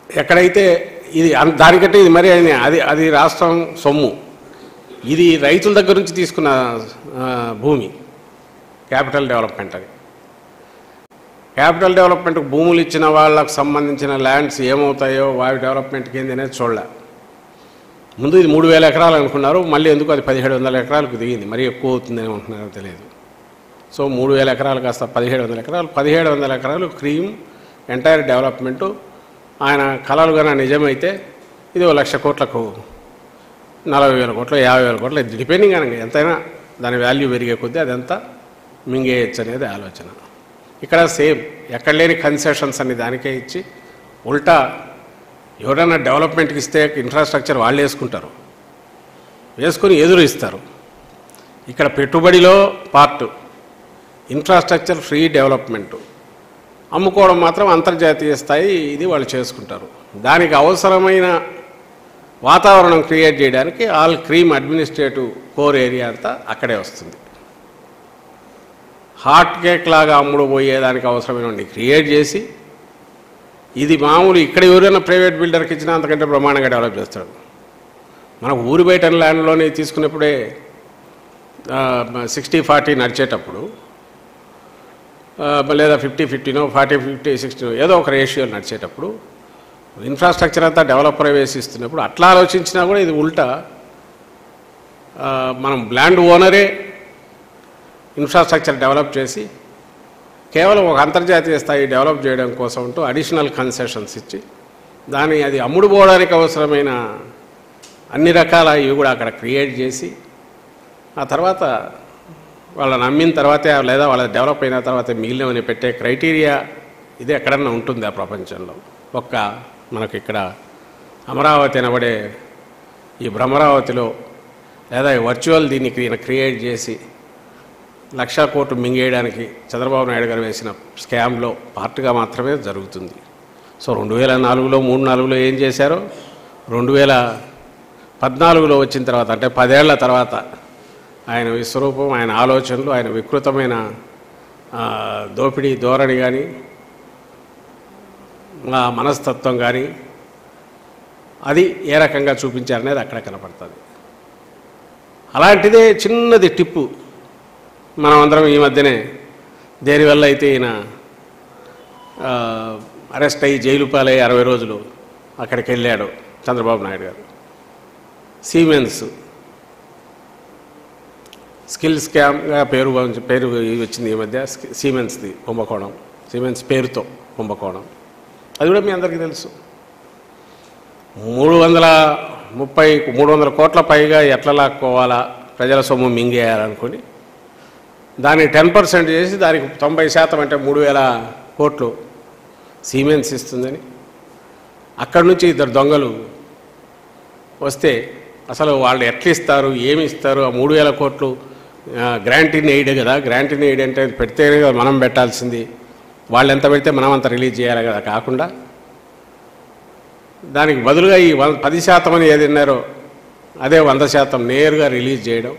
ఎక్కడైతే ఇది అన్- దానికంటే ఇది మరి అది అది అది రాష్ట్రం సొమ్ము ఇది రైతుల దగ్గర నుంచి తీసుకున్న ఆ, భూమి క్యాపిటల్ డెవలప్మెంట్ అది క్యాపిటల్ డెవలప్మెంట్ భూములు ఇచ్చిన వాళ్ళకు సంబంధించిన ల్యాండ్స్ ఏమవుతాయో వాటి డెవలప్మెంట్కి ఏంది అనేది చూడలే ముందు ఇది మూడు వేల ఎకరాలు అనుకున్నారు మళ్ళీ ఎందుకు అది పదిహేడు వందల ఎకరాలకు దిగింది మరీ ఎక్కువ అవుతుందని అనుకుంటున్నారో తెలియదు సో మూడు వేల ఎకరాలు కాస్త పదిహేడు వందల ఎకరాలు పదిహేడు వందల ఎకరాలు క్రీమ్ ఎంటైర్ డెవలప్మెంటు ఆయన కళలు కన్నా నిజమైతే ఇది ఓ లక్ష కోట్లకు నలభై వేల కోట్లు యాభై వేల కోట్లు డిపెండింగ్ అని ఎంతైనా దాని వాల్యూ పెరిగే కొద్దీ అదంతా మింగేయచ్చు అనేది ఆలోచన ఇక్కడ సేమ్ ఎక్కడ లేని కన్సెషన్స్ అన్ని దానికే ఇచ్చి ఉల్టా ఎవరైనా డెవలప్మెంట్కి ఇస్తే ఇన్ఫ్రాస్ట్రక్చర్ వాళ్ళు వేసుకుంటారు వేసుకొని ఎదురు ఇస్తారు ఇక్కడ పెట్టుబడిలో పార్ట్ ఇన్ఫ్రాస్ట్రక్చర్ ఫ్రీ డెవలప్మెంట్ అమ్ముకోవడం మాత్రం అంతర్జాతీయ స్థాయి ఇది వాళ్ళు చేసుకుంటారు దానికి అవసరమైన వాతావరణం క్రియేట్ చేయడానికి all cream administrative core area అంతా అక్కడే వస్తుంది హాట్ కేక్ లాగా అమ్ముడు పోయేదానికి అవసరమైనవి క్రియేట్ చేసి ఇది మామూలు ఇక్కడ ఎవరైనా ప్రైవేట్ బిల్డర్కి ఇచ్చినా అంతకంటే బ్రహ్మాండంగా డెవలప్ చేస్తాడు మనకు ఊరి బయట ల్యాండ్లోనే తీసుకున్నప్పుడే సిక్స్టీ ఫార్టీ నడిచేటప్పుడు ఆ, లేదా ఫిఫ్టీ ఫిఫ్టీనో ఫార్టీ ఫిఫ్టీ సిక్స్టీనో ఏదో ఒక రేషియో నడిచేటప్పుడు ఇన్ఫ్రాస్ట్రక్చర్ అంతా డెవలప్ ప్రవేశిస్తున్నప్పుడు అట్లా ఆలోచించినా కూడా ఇది ఉల్టా ఆ, మనం ల్యాండ్ ఓనరే ఇన్ఫ్రాస్ట్రక్చర్ డెవలప్ చేసి కేవలం ఒక అంతర్జాతీయ స్థాయి డెవలప్ చేయడం కోసం అంటూ అడిషనల్ కన్సెషన్స్ ఇచ్చి దాన్ని అది అమ్ముడు పోవడానికి అవసరమైన అన్ని రకాల ఇవి కూడా అక్కడ క్రియేట్ చేసి ఆ తర్వాత వాళ్ళని అమ్మిన తర్వాతే లేదా వాళ్ళ డెవలప్ అయిన తర్వాత మిగిలినవని పెట్టే క్రైటీరియా ఇది ఎక్కడన్నా ఉంటుంది ఆ ప్రపంచంలో ఒక్క మనకి ఇక్కడ అమరావతి అనబడే ఈ భ్రమరావతిలో లేదా ఈ వర్చువల్ దీన్ని క్రి- క్రియేట్ చేసి లక్ష కోట్లు మింగేయడానికి చంద్రబాబు నాయుడు గారు వేసిన స్కామ్లో పార్ట్గా మాత్రమే జరుగుతుంది సో రెండు వేల నాలుగులో మూడు నాలుగులో ఏం చేశారో రెండు వేల పద్నాలుగులో వచ్చిన తర్వాత అంటే పదేళ్ల తర్వాత ఆయన విశ్వరూపం ఆయన ఆలోచనలు ఆయన వికృతమైన ఆ, దోపిడీ ధోరణి కానీ ఆ మనస్తత్వం కానీ అది ఏ రకంగా చూపించారనేది అక్కడ కనపడుతుంది అలాంటిదే చిన్నది టిప్పు మనం అందరం ఈ మధ్యనే దేనివల్ల అయితే ఈయన ఆ, అరెస్ట్ అయ్యి జైలు పాలై అరవై రోజులు అక్కడికి వెళ్ళాడు చంద్రబాబు నాయుడు గారు సీమెన్స్ స్కిల్ స్కామ్గా పేరు వంచి- పేరు వచ్చింది ఈ మధ్య స్కి- సీమెన్స్ది కుంభకోణం సీమెన్స్ పేరుతో కుంభకోణం అది కూడా మీ అందరికీ తెలుసు మూడు వందల ముప్పై మూడు వందల కోట్ల పైగా ఎట్లా లాక్కోవాలా ప్రజల సొమ్ము మింగేయాలనుకుని దాన్ని టెన్ పర్సెంట్ చేసి దానికి తొంభై శాతం అంటే మూడు వేల కోట్లు సీమెన్స్ ఇస్తుందని అక్కడి నుంచి ఇద్దరు దొంగలు వస్తే అసలు వాళ్ళు ఎట్లా ఇస్తారు ఏమి ఇస్తారు ఆ మూడు వేల కోట్లు గ్రాంట్ ఇన్ ఎయిడ్ కదా గ్రాంట్ ఇన్ ఎయిడ్ అంటే అది పెడితేనే కదా మనం పెట్టాల్సింది వాళ్ళు ఎంత పెడితే మనం అంత రిలీజ్ చేయాలి కదా కాకుండా దానికి బదులుగా ఈ వ పది శాతం అని ఏది అన్నారో అదే వంద శాతం నేరుగా రిలీజ్ చేయడం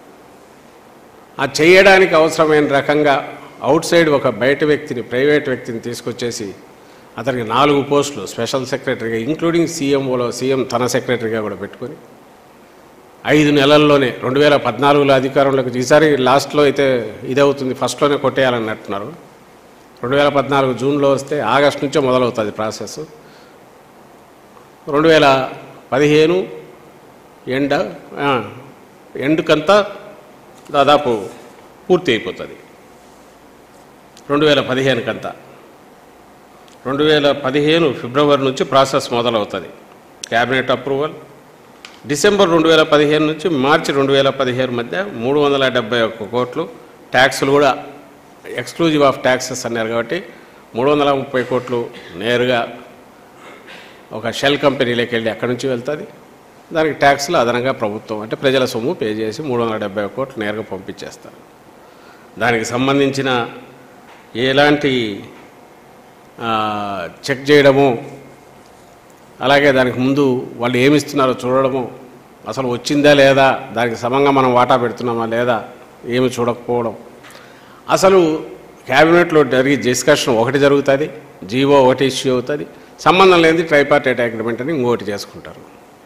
ఆ చేయడానికి అవసరమైన రకంగా అవుట్ సైడ్ ఒక బయట వ్యక్తిని ప్రైవేట్ వ్యక్తిని తీసుకొచ్చేసి అతనికి నాలుగు పోస్టులు స్పెషల్ సెక్రటరీగా ఇంక్లూడింగ్ సీఎంఓలో సీఎం తన సెక్రటరీగా కూడా పెట్టుకొని ఐదు నెలల్లోనే రెండు వేల పద్నాలుగులో అధికారంలోకి ఈసారి లాస్ట్లో అయితే ఇదవుతుంది ఫస్ట్లోనే కొట్టేయాలన్నట్టున్నారు రెండు వేల పద్నాలుగు జూన్లో వస్తే ఆగస్ట్ నుంచే మొదలవుతుంది ప్రాసెస్ రెండు వేల పదిహేను ఎండ ఆ, ఎండుకంతా దాదాపు పూర్తి అయిపోతుంది రెండు వేల పదిహేనుకంతా రెండు వేల పదిహేను ఫిబ్రవరి నుంచి ప్రాసెస్ మొదలవుతుంది క్యాబినెట్ అప్రూవల్ డిసెంబర్ రెండు వేల పదిహేను నుంచి మార్చి రెండు వేల పదిహేను మధ్య మూడు వందల డెబ్బై ఒక్క కోట్లు ట్యాక్సులు కూడా ఎక్స్క్లూజివ్ ఆఫ్ ట్యాక్సెస్ అన్నారు కాబట్టి మూడు వందల ముప్పై కోట్లు నేరుగా ఒక షెల్ కంపెనీలోకి వెళ్ళి అక్కడి నుంచి వెళ్తుంది దానికి ట్యాక్స్లు అదనంగా ప్రభుత్వం అంటే ప్రజల సొమ్ము పే చేసి మూడు వందల డెబ్బై ఒక్క కోట్లు నేరుగా పంపించేస్తారు దానికి సంబంధించిన ఎలాంటి ఆ, చెక్ చేయడము అలాగే దానికి ముందు వాళ్ళు ఏమి ఇస్తున్నారో చూడడము అసలు వచ్చిందా లేదా దానికి సమంగా మనం వాటా పెడుతున్నామా లేదా ఏమి చూడకపోవడం అసలు క్యాబినెట్లో జరిగే డిస్కషన్ ఒకటి జరుగుతుంది జీవో ఒకటి ఇష్యూ అవుతుంది సంబంధం లేనిది ట్రైపార్టైట్ అగ్రిమెంట్ అని ఇంకోటి చేసుకుంటారు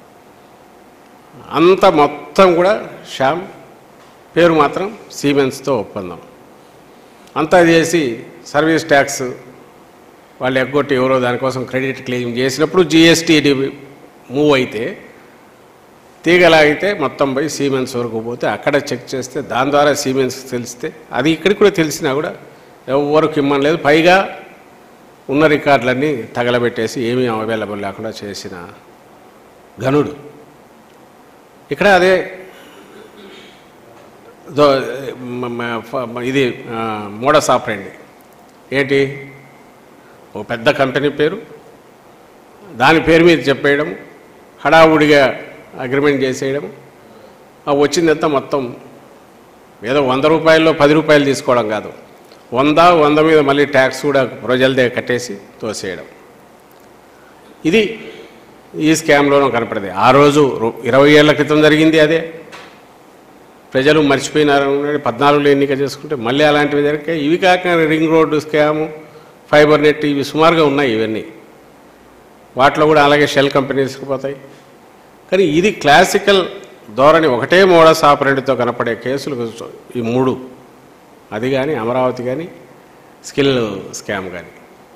అంత మొత్తం కూడా శ్యామ్ పేరు మాత్రం సీమెన్స్తో ఒప్పందం అంతా చేసి సర్వీస్ ట్యాక్స్ వాళ్ళు ఎగ్గొట్టి ఎవరో దానికోసం క్రెడిట్ క్లెయిమ్ చేసినప్పుడు జిఎస్టీ మూవ్ అయితే తీగలాగితే మొత్తం పోయి సీమెన్స్ వరకు పోతే అక్కడ చెక్ చేస్తే దాని ద్వారా సీమెన్స్ తెలిస్తే అది ఇక్కడికి కూడా తెలిసినా కూడా ఎవరికి ఇమ్మని లేదు పైగా ఉన్న రికార్డులన్నీ తగలబెట్టేసి ఏమీ అవైలబుల్ లేకుండా చేసిన ఘనుడు ఇక్కడ అదే దో- మ- మ- ఫ- మ- ఇది మోడస్ ఆపరండి ఏంటి ఓ పెద్ద కంపెనీ పేరు దాని పేరు మీద చెప్పేయడం హడావుడిగా అగ్రిమెంట్ చేసేయడం ఆ వచ్చిందంతా మొత్తం ఏదో వంద రూపాయల్లో పది రూపాయలు తీసుకోవడం కాదు వంద వంద మీద మళ్ళీ ట్యాక్స్ కూడా ప్రజలదే కట్టేసి తోసేయడం ఇది ఈ స్కామ్లోనూ కనపడేది ఆ రోజు రు- ఇరవై ఏళ్ల క్రితం జరిగింది అదే ప్రజలు మర్చిపోయినారు అనుకుని పద్నాలుగులో ఎన్నిక చేసుకుంటే మళ్ళీ అలాంటివి జరిగాయి ఇవి కాక ring road scam fibre net ఇవి సుమారుగా ఉన్నాయి ఇవన్నీ వాటిలో కూడా అలాగే షెల్ కంపెనీస్కి పోతాయి కానీ ఇది క్లాసికల్ ధోరణి ఒకటే మోడస్ ఆపరేటివ్తో కనపడే కేసులు ఈ మూడు అది కానీ అమరావతి కానీ స్కిల్ స్కామ్ కానీ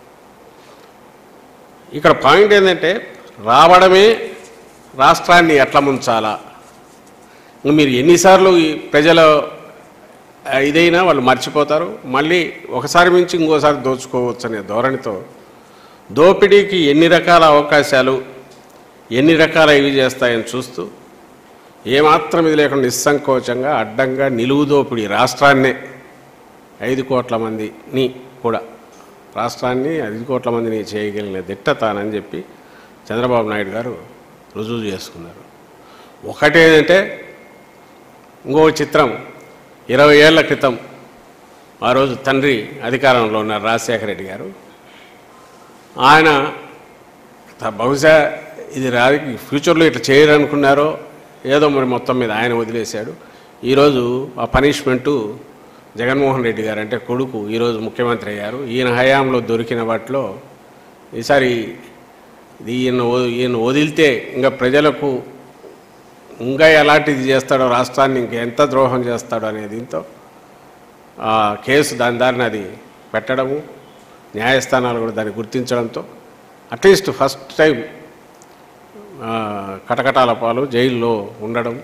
ఇక్కడ పాయింట్ ఏంటంటే రావడమే రాష్ట్రాన్ని ఎట్లా ముంచాలా ఇంక మీరు ఎన్నిసార్లు ఈ ప్రజల ఆ, ఇదైనా వాళ్ళు మర్చిపోతారు మళ్ళీ ఒకసారి మించి ఇంకోసారి దోచుకోవచ్చు అనే ధోరణితో దోపిడీకి ఎన్ని రకాల అవకాశాలు ఎన్ని రకాల ఇవి చేస్తాయని చూస్తూ ఏమాత్రం ఇది లేకుండా నిస్సంకోచంగా అడ్డంగా నిలువు దోపిడీ రాష్ట్రాన్నే ఐదు కోట్ల మందిని కూడా రాష్ట్రాన్ని ఐదు కోట్ల మందిని చేయగలిగిన దిట్ట తానని చెప్పి చంద్రబాబు నాయుడు గారు రుజువు చేసుకున్నారు ఒకటేంటంటే ఇంకో చిత్రం ఇరవై ఏళ్ల క్రితం ఆ రోజు తండ్రి అధికారంలో ఉన్నారు రాజశేఖర రెడ్డి గారు ఆయన త- బహుశా ఇది రా ఫ్యూచర్లో ఇట్లా చేయరనుకున్నారో ఏదో మరి మొత్తం మీద ఆయన వదిలేశాడు ఈరోజు ఆ పనిష్మెంటు జగన్మోహన్ రెడ్డి గారు అంటే కొడుకు ఈరోజు ముఖ్యమంత్రి అయ్యారు ఈయన హయాంలో దొరికిన వాటిలో ఈసారి ఇది ఈయన వ- ఈయన వదిలితే ఇంకా ప్రజలకు ఇంకా ఎలాంటిది చేస్తాడో రాష్ట్రాన్ని ఇంకెంత ద్రోహం చేస్తాడో అనే దీంతో ఆ కేసు దాని దారిన అది పెట్టడము న్యాయస్థానాలు కూడా దాన్ని గుర్తించడంతో అట్లీస్ట్ ఫస్ట్ టైం ఆ, కటకటాల పాలు జైల్లో ఉండడం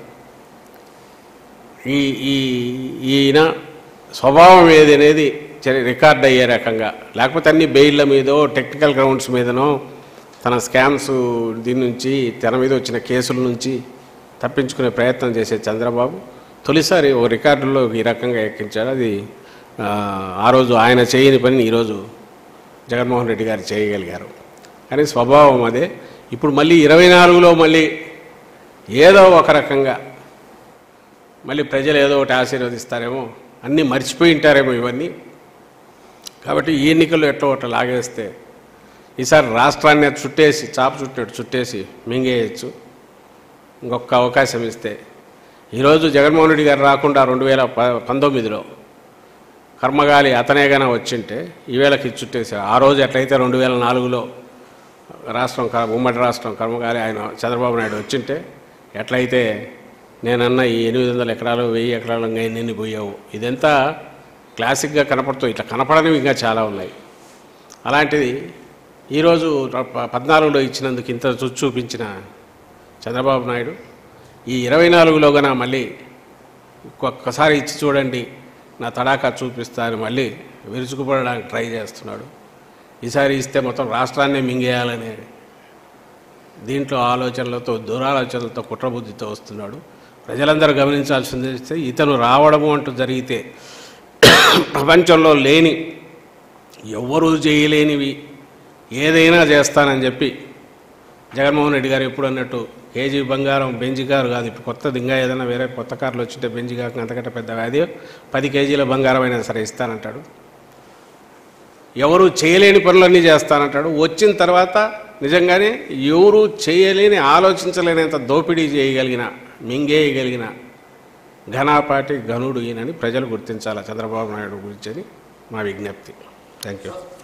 ఈ ఈ ఈయన స్వభావం ఏది అనేది చరి- రికార్డ్ అయ్యే రకంగా లేకపోతే అన్ని బెయిల్ల మీదో టెక్నికల్ గ్రౌండ్స్ మీదనో తన స్కామ్స్ దీని నుంచి తన మీద వచ్చిన కేసుల నుంచి తప్పించుకునే ప్రయత్నం చేసే చంద్రబాబు తొలిసారి ఓ రికార్డులో ఈ రకంగా ఎక్కించాడు అది ఆ, ఆ రోజు ఆయన చేయని పని ఈరోజు జగన్మోహన్ రెడ్డి గారు చేయగలిగారు కానీ స్వభావం అదే ఇప్పుడు మళ్ళీ ఇరవై నాలుగులో మళ్ళీ ఏదో ఒక రకంగా మళ్ళీ ప్రజలు ఏదో ఒకటి ఆశీర్వదిస్తారేమో అన్నీ మర్చిపోయి ఉంటారేమో ఇవన్నీ కాబట్టి ఈ ఎన్నికల్లో ఎట్టో ఒకటి లాగేస్తే ఈసారి రాష్ట్రాన్ని అది చుట్టేసి చాప చుట్టినట్టు చుట్టేసి మింగేయచ్చు ఇంకొక అవకాశం ఇస్తే ఈరోజు జగన్మోహన్ రెడ్డి గారు రాకుండా రెండు వేల ప పంతొమ్మిదిలో కర్మగాలి అతనేగానే వచ్చింటే ఈవేళకి చుట్టేసి ఆ రోజు ఎట్లయితే రెండు వేల నాలుగులో రాష్ట్రం క- ఉమ్మడి రాష్ట్రం కర్మగాలి ఆయన చంద్రబాబు నాయుడు వచ్చింటే ఎట్లయితే నేనన్న ఈ ఎనిమిది వందల ఎకరాలు వెయ్యి ఎకరాలు ఇంకా ఎన్ని పోయావు ఇదంతా క్లాసిక్గా కనపడుతూ ఇట్లా కనపడనివి ఇంకా చాలా ఉన్నాయి అలాంటిది ఈరోజు ప- పద్నాలుగులో ఇచ్చినందుకు ఇంత రుచి చూపించిన చంద్రబాబు నాయుడు ఈ ఇరవై నాలుగులో గన మళ్ళీ ఒక్కసారి ఇచ్చి చూడండి నా తడాకా చూపిస్తా అని మళ్ళీ విరుచుకుపడడానికి ట్రై చేస్తున్నాడు ఈసారి ఇస్తే మొత్తం రాష్ట్రాన్నే మింగేయాలనే దీంట్లో ఆలోచనలతో దురాలోచనలతో కుట్రబుద్ధితో వస్తున్నాడు ప్రజలందరూ గమనించాల్సింది ఇస్తే ఇతను రావడము అంటూ జరిగితే ప్రపంచంలో లేని ఎవ్వరూ చేయలేనివి ఏదైనా చేస్తానని చెప్పి జగన్మోహన్ రెడ్డి గారు ఎప్పుడు అన్నట్టు కేజీ బంగారం బెంజి కారు కాదు ఇప్పుడు కొత్తది ఇంకా ఏదైనా వేరే కొత్త కార్లు వచ్చింటే బెంజి కాక అంతకంటే పెద్ద వ్యాధి పది కేజీల బంగారం అయినా సరే ఇస్తానంటాడు ఎవరు చేయలేని పనులన్నీ చేస్తానంటాడు వచ్చిన తర్వాత నిజంగానే ఎవరు చేయలేని ఆలోచించలేనంత దోపిడీ చేయగలిగిన మింగేయగలిగిన ఘనాపాటి ఘనుడు ఈయనని ప్రజలు గుర్తించాలి చంద్రబాబు నాయుడు గురించి అని మా విజ్ఞప్తి థ్యాంక్ యూ